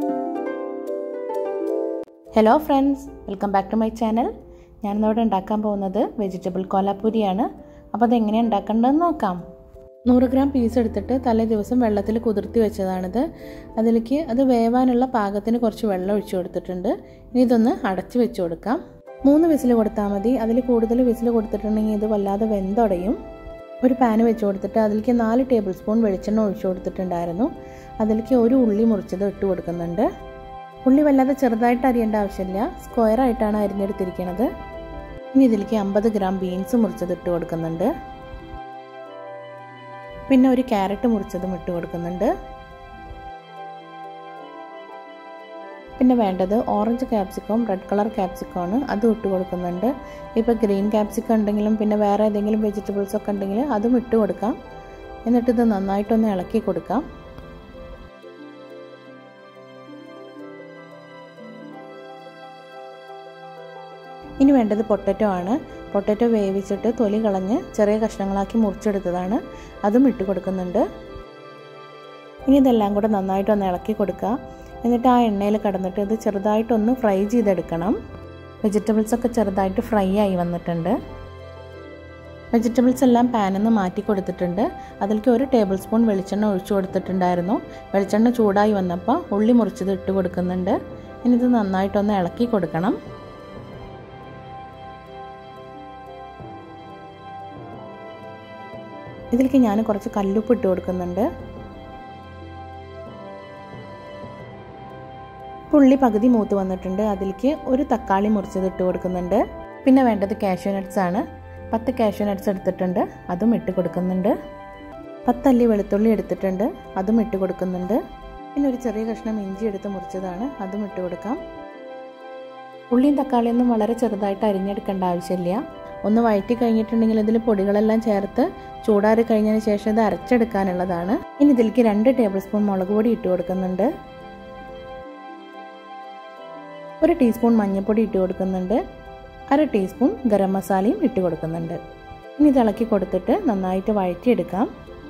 hello friends welcome back to my channel ഞാനിന്നിവിടെ ഉണ്ടാക്കാൻ പോകുന്നത് വെജിറ്റബിൾ കോലാപ്പൂരിയാണ് അപ്പോൾ അതെങ്ങനെയാണ് ഉണ്ടാക്കേണ്ടതെന്ന് നോക്കാം നൂറ് ഗ്രാം പീസ് എടുത്തിട്ട് തലേ ദിവസം വെള്ളത്തിൽ കുതിർത്തി വെച്ചതാണിത് അതിലേക്ക് അത് വേവാനുള്ള പാകത്തിന് കുറച്ച് വെള്ളം ഒഴിച്ചു കൊടുത്തിട്ടുണ്ട് ഇനി ഇതൊന്ന് അടച്ചു വെച്ച് കൊടുക്കാം മൂന്ന് വിസിൽ കൊടുത്താൽ മതി അതിൽ കൂടുതൽ വിസിൽ കൊടുത്തിട്ടുണ്ടെങ്കിൽ ഇത് വല്ലാതെ വെന്തുടയും ഒരു പാന് വെച്ച് കൊടുത്തിട്ട് അതിലേക്ക് നാല് ടേബിൾ സ്പൂൺ വെളിച്ചെണ്ണ ഒഴിച്ചു കൊടുത്തിട്ടുണ്ടായിരുന്നു അതിലേക്ക് ഒരു ഉള്ളി മുറിച്ചത് ഇട്ട് കൊടുക്കുന്നുണ്ട് ഉള്ളി വല്ലാതെ ചെറുതായിട്ട് അരിയേണ്ട ആവശ്യമില്ല സ്ക്വയർ ആയിട്ടാണ് അരിഞ്ഞെടുത്തിരിക്കുന്നത് ഇനി ഇതിലേക്ക് അമ്പത് ഗ്രാം ബീൻസ് മുറിച്ചത് ഇട്ട് കൊടുക്കുന്നുണ്ട് പിന്നെ ഒരു ക്യാരറ്റ് മുറിച്ചതും ഇട്ട് കൊടുക്കുന്നുണ്ട് പിന്നെ വേണ്ടത് ഓറഞ്ച് ക്യാപ്സിക്കവും റെഡ് കളർ ക്യാപ്സിക്കമാണ് അതും ഇട്ട് കൊടുക്കുന്നുണ്ട് ഇപ്പോൾ ഗ്രീൻ ക്യാപ്സിക്കം ഉണ്ടെങ്കിലും പിന്നെ വേറെ ഏതെങ്കിലും വെജിറ്റബിൾസ് ഒക്കെ ഉണ്ടെങ്കിൽ അതും ഇട്ട് കൊടുക്കാം എന്നിട്ട് ഇത് നന്നായിട്ടൊന്ന് ഇളക്കി കൊടുക്കാം ഇനി വേണ്ടത് പൊട്ടറ്റോ ആണ് പൊട്ടറ്റോ വേവിച്ചിട്ട് തൊലി കളഞ്ഞ് ചെറിയ കഷ്ണങ്ങളാക്കി മുറിച്ചെടുത്തതാണ് അതും ഇട്ട് കൊടുക്കുന്നുണ്ട് ഇനി ഇതെല്ലാം കൂടെ നന്നായിട്ടൊന്ന് ഇളക്കി കൊടുക്കുക എന്നിട്ട് ആ എണ്ണയിൽ കിടന്നിട്ട് ഇത് ചെറുതായിട്ടൊന്ന് ഫ്രൈ ചെയ്തെടുക്കണം വെജിറ്റബിൾസ് ഒക്കെ ചെറുതായിട്ട് ഫ്രൈ ആയി വന്നിട്ടുണ്ട് വെജിറ്റബിൾസ് എല്ലാം പാനിൽ നിന്ന് മാറ്റി കൊടുത്തിട്ടുണ്ട് അതിലേക്ക് ഒരു ടേബിൾ സ്പൂൺ വെളിച്ചെണ്ണ ഒഴിച്ചു കൊടുത്തിട്ടുണ്ടായിരുന്നു വെളിച്ചെണ്ണ ചൂടായി വന്നപ്പോൾ ഉള്ളി മുറിച്ചത് ഇട്ട് കൊടുക്കുന്നുണ്ട് ഇനി ഇത് നന്നായിട്ടൊന്ന് ഇളക്കി കൊടുക്കണം ഇതിലേക്ക് ഞാൻ കുറച്ച് കല്ലുപ്പ് ഇട്ട് കൊടുക്കുന്നുണ്ട് പുള്ളി പകുതി മൂത്ത് വന്നിട്ടുണ്ട് അതിലേക്ക് ഒരു തക്കാളി മുറിച്ചത് ഇട്ട് കൊടുക്കുന്നുണ്ട് പിന്നെ വേണ്ടത് കാഷ്യൂ നട്ട്സ് ആണ് പത്ത് കാഷ്യൂ നട്ട്സ് എടുത്തിട്ടുണ്ട് അതും ഇട്ട് കൊടുക്കുന്നുണ്ട് പത്തല്ലി വെളുത്തുള്ളി എടുത്തിട്ടുണ്ട് അതും ഇട്ട് കൊടുക്കുന്നുണ്ട് പിന്നെ ഒരു ചെറിയ കഷ്ണം ഇഞ്ചി എടുത്ത് മുറിച്ചതാണ് അതും ഇട്ട് കൊടുക്കാം ഉള്ളിയും തക്കാളിയൊന്നും വളരെ ചെറുതായിട്ട് അരിഞ്ഞെടുക്കേണ്ട ആവശ്യമില്ല ഒന്ന് വഴറ്റി കഴിഞ്ഞിട്ടുണ്ടെങ്കിൽ ഇതിൽ പൊടികളെല്ലാം ചേർത്ത് ചൂടാറി കഴിഞ്ഞതിന് ശേഷം ഇത് അരച്ചെടുക്കാനുള്ളതാണ് ഇനി ഇതിലേക്ക് രണ്ട് ടേബിൾ സ്പൂൺ മുളക് പൊടി ഇട്ട് കൊടുക്കുന്നുണ്ട് ഒരു ടീസ്പൂൺ മഞ്ഞൾപ്പൊടി ഇട്ട് കൊടുക്കുന്നുണ്ട് അര ടീസ്പൂൺ ഗരം മസാലയും ഇട്ട് കൊടുക്കുന്നുണ്ട് ഇനി ഇത് ഇളക്കി കൊടുത്തിട്ട് നന്നായിട്ട് വഴറ്റിയെടുക്കാം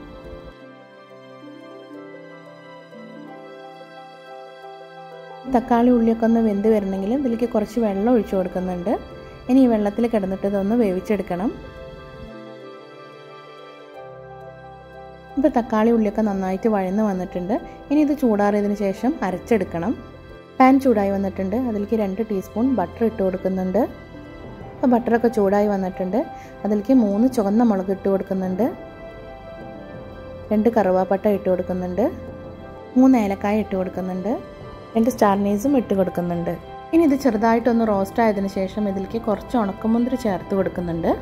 തക്കാളി ഉള്ളിയൊക്കെ ഒന്ന് വെന്ത് വരണമെങ്കിൽ ഇതിലേക്ക് കുറച്ച് വെള്ളം ഒഴിച്ചു കൊടുക്കുന്നുണ്ട് ഇനി ഈ വെള്ളത്തിൽ കിടന്നിട്ട് ഇതൊന്ന് വേവിച്ചെടുക്കണം ഇപ്പോൾ തക്കാളി ഉള്ളിയൊക്കെ നന്നായിട്ട് വഴന്ന് വന്നിട്ടുണ്ട് ഇനി ഇത് ചൂടാറിയതിന് ശേഷം അരച്ചെടുക്കണം പാൻ ചൂടായി വന്നിട്ടുണ്ട് അതിലേക്ക് രണ്ട് ടീസ്പൂൺ ബട്ടർ ഇട്ട് കൊടുക്കുന്നുണ്ട് അപ്പോൾ ബട്ടറൊക്കെ ചൂടായി വന്നിട്ടുണ്ട് അതിലേക്ക് മൂന്ന് ചുവന്ന മുളക് ഇട്ട് കൊടുക്കുന്നുണ്ട് രണ്ട് കറുവാപ്പട്ട ഇട്ട് കൊടുക്കുന്നുണ്ട് മൂന്ന് ഏലക്കായ ഇട്ട് കൊടുക്കുന്നുണ്ട് രണ്ട് സ്റ്റാർനീസും ഇട്ട് കൊടുക്കുന്നുണ്ട് ഇനി ഇത് ചെറുതായിട്ടൊന്ന് റോസ്റ്റ് ആയതിനു ശേഷം ഇതിലേക്ക് കുറച്ച് ഉണക്കമുന്തിരി ചേർത്ത് കൊടുക്കുന്നുണ്ട്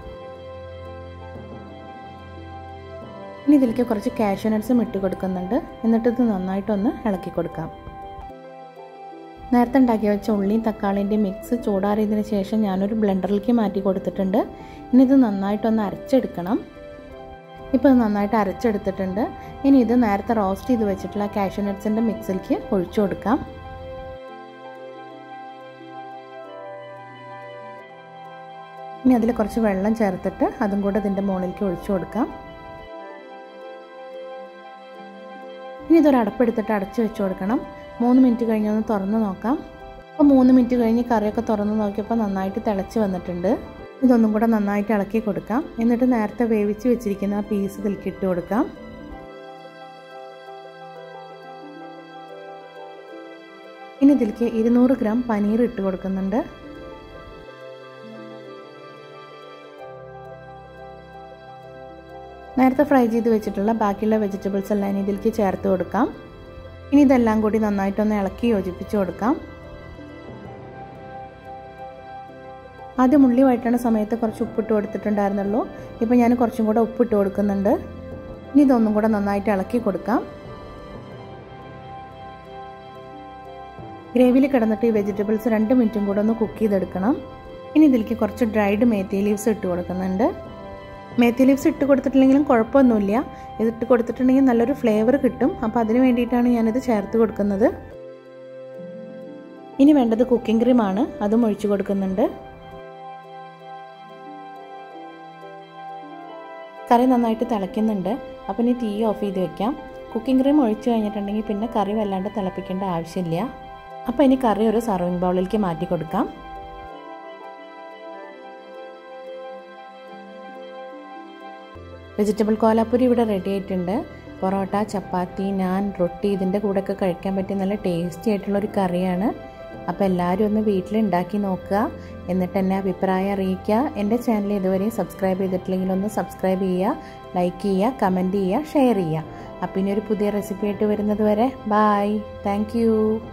ഇനി ഇതിലേക്ക് കുറച്ച് കാഷ്യൂ നട്ട്സും ഇട്ട് കൊടുക്കുന്നുണ്ട് എന്നിട്ട് ഇത് നന്നായിട്ടൊന്ന് ഇളക്കി കൊടുക്കാം നേരത്തെ ഉണ്ടാക്കി വെച്ച ഉള്ളിയും തക്കാളിൻ്റെയും മിക്സ് ചൂടാറിയതിന് ശേഷം ഞാനൊരു ബ്ലെൻഡറിലേക്ക് മാറ്റി കൊടുത്തിട്ടുണ്ട് ഇനി ഇത് നന്നായിട്ടൊന്ന് അരച്ചെടുക്കണം ഇപ്പോൾ ഇത് നന്നായിട്ട് അരച്ചെടുത്തിട്ടുണ്ട് ഇനി ഇത് നേരത്തെ റോസ്റ്റ് ചെയ്ത് വെച്ചിട്ടുള്ള കാഷ്യൂ നട്ട്സിൻ്റെ മിക്സിലേക്ക് ഒഴിച്ചു കൊടുക്കാം ഇനി അതിൽ കുറച്ച് വെള്ളം ചേർത്തിട്ട് അതും കൂടെ ഇതിൻ്റെ മുകളിലേക്ക് ഒഴിച്ചു കൊടുക്കാം ഇനി ഇതൊരു അടപ്പെടുത്തിട്ട് അടച്ചു വെച്ച് കൊടുക്കണം മൂന്ന് മിനിറ്റ് കഴിഞ്ഞ് ഒന്ന് തുറന്ന് നോക്കാം അപ്പോൾ മൂന്ന് മിനിറ്റ് കഴിഞ്ഞ് കറിയൊക്കെ തുറന്ന് നോക്കിയപ്പോൾ നന്നായിട്ട് തിളച്ച് വന്നിട്ടുണ്ട് ഇതൊന്നും കൂടെ നന്നായിട്ട് ഇളക്കി കൊടുക്കാം എന്നിട്ട് നേരത്തെ വേവിച്ച് വെച്ചിരിക്കുന്ന ആ പീസ് ഇതിലേക്ക് ഇട്ട് കൊടുക്കാം ഇനി ഇതിലേക്ക് ഇരുന്നൂറ് ഗ്രാം പനീർ ഇട്ട് കൊടുക്കുന്നുണ്ട് നേരത്തെ ഫ്രൈ ചെയ്ത് വെച്ചിട്ടുള്ള ബാക്കിയുള്ള വെജിറ്റബിൾസ് എല്ലാം ഇതിലേക്ക് ചേർത്ത് കൊടുക്കാം ഇനി ഇതെല്ലാം കൂടി നന്നായിട്ടൊന്ന് ഇളക്കി യോജിപ്പിച്ച് കൊടുക്കാം ആദ്യം ഉള്ളി വഴറ്റണ സമയത്ത് കുറച്ച് ഉപ്പിട്ട് കൊടുത്തിട്ടുണ്ടായിരുന്നുള്ളൂ ഇപ്പോൾ ഞാൻ കുറച്ചും കൂടെ ഉപ്പിട്ട് കൊടുക്കുന്നുണ്ട് ഇനി ഇതൊന്നും കൂടെ നന്നായിട്ട് ഇളക്കി കൊടുക്കാം ഗ്രേവിയിൽ കിടന്നിട്ട് ഈ വെജിറ്റബിൾസ് രണ്ട് മിനിറ്റും കൂടെ ഒന്ന് കുക്ക് ചെയ്തെടുക്കണം ഇനി ഇതിലേക്ക് കുറച്ച് ഡ്രൈഡ് മേത്തി ലീവ്സ് ഇട്ട് കൊടുക്കുന്നുണ്ട് മേത്തി ലീവ്സ് ഇട്ട് കൊടുത്തിട്ടില്ലെങ്കിലും കുഴപ്പമൊന്നുമില്ല ഇതിട്ട് കൊടുത്തിട്ടുണ്ടെങ്കിൽ നല്ലൊരു ഫ്ലേവർ കിട്ടും അപ്പോൾ അതിന് വേണ്ടിയിട്ടാണ് ഞാനിത് ചേർത്ത് കൊടുക്കുന്നത് ഇനി വേണ്ടത് കുക്കിംഗ് ക്രീമാണ് അതും ഒഴിച്ചു കൊടുക്കുന്നുണ്ട് കറി നന്നായിട്ട് തിളയ്ക്കുന്നുണ്ട് അപ്പം ഇനി തീ ഓഫ് ചെയ്ത് വെക്കാം കുക്കിംഗ് ക്രീം ഒഴിച്ചു കഴിഞ്ഞിട്ടുണ്ടെങ്കിൽ പിന്നെ കറി വല്ലാണ്ട് തിളപ്പിക്കേണ്ട ആവശ്യമില്ല അപ്പോൾ ഇനി കറി ഒരു സർവിങ് ബൗളിലേക്ക് മാറ്റി കൊടുക്കാം വെജിറ്റബിൾ കോലാപ്പൂരി ഇവിടെ റെഡി ആയിട്ടുണ്ട് പൊറോട്ട ചപ്പാത്തി നാൻ റൊട്ടി ഇതിൻ്റെ കൂടെയൊക്കെ കഴിക്കാൻ പറ്റിയ നല്ല ടേസ്റ്റി ആയിട്ടുള്ളൊരു കറിയാണ് അപ്പോൾ എല്ലാവരും ഒന്ന് വീട്ടിൽ ഉണ്ടാക്കി നോക്കുക എന്നിട്ട് എന്നെ അഭിപ്രായം അറിയിക്കുക എൻ്റെ ചാനൽ ഇതുവരെ സബ്സ്ക്രൈബ് ചെയ്തിട്ടില്ലെങ്കിൽ ഒന്ന് സബ്സ്ക്രൈബ് ചെയ്യുക ലൈക്ക് ചെയ്യുക കമൻറ്റ് ചെയ്യുക ഷെയർ ചെയ്യുക അപ്പോൾ ഇനി ഒരു പുതിയ റെസിപ്പി ആയിട്ട് വരുന്നത് വരെ ബായ് താങ്ക്